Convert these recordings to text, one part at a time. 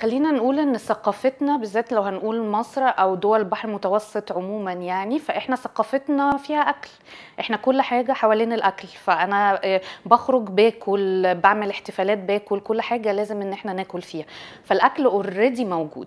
خلينا نقول ان ثقافتنا بالذات لو هنقول مصر او دول البحر المتوسط عموما يعني فاحنا ثقافتنا فيها اكل احنا كل حاجه حوالين الاكل فانا آه، بخرج باكل بعمل احتفالات باكل كل حاجه لازم ان احنا ناكل فيها فالاكل اوريدي موجود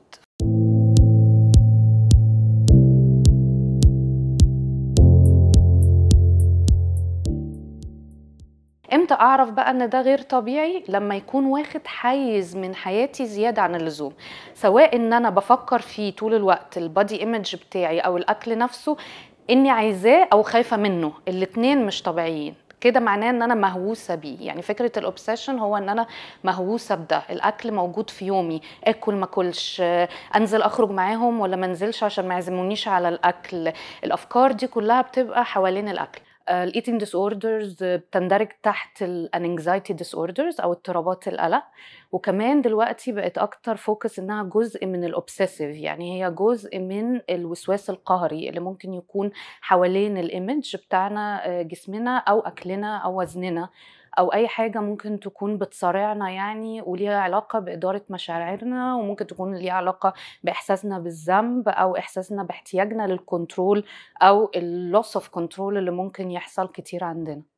امتى اعرف بقى ان ده غير طبيعي لما يكون واخد حيز من حياتي زياده عن اللزوم سواء ان انا بفكر فيه طول الوقت البادي ايمج بتاعي او الاكل نفسه اني عايزاه او خايفه منه الاتنين مش طبيعيين كده معناه ان انا مهووسه بيه يعني فكره الاوبسيشن هو ان انا مهووسه بده الاكل موجود في يومي اكل ما اكلش انزل اخرج معاهم ولا ما انزلش عشان ما يعزمونيش على الاكل الافكار دي كلها بتبقى حوالين الاكل الايتنج ديس اوردرز بتندرج تحت الانكزايتي ديس اوردرز او اضطرابات القلق وكمان دلوقتي بقت اكتر فوكس انها جزء من الاوبسيسيف يعني هي جزء من الوسواس القهري اللي ممكن يكون حوالين الايمج بتاعنا آه، جسمنا او اكلنا او وزننا او اي حاجه ممكن تكون بتصارعنا يعني وليها علاقه باداره مشاعرنا وممكن تكون ليها علاقه باحساسنا بالذنب او احساسنا باحتياجنا للكنترول او اللوس اوف كنترول اللي ممكن يحصل كتير عندنا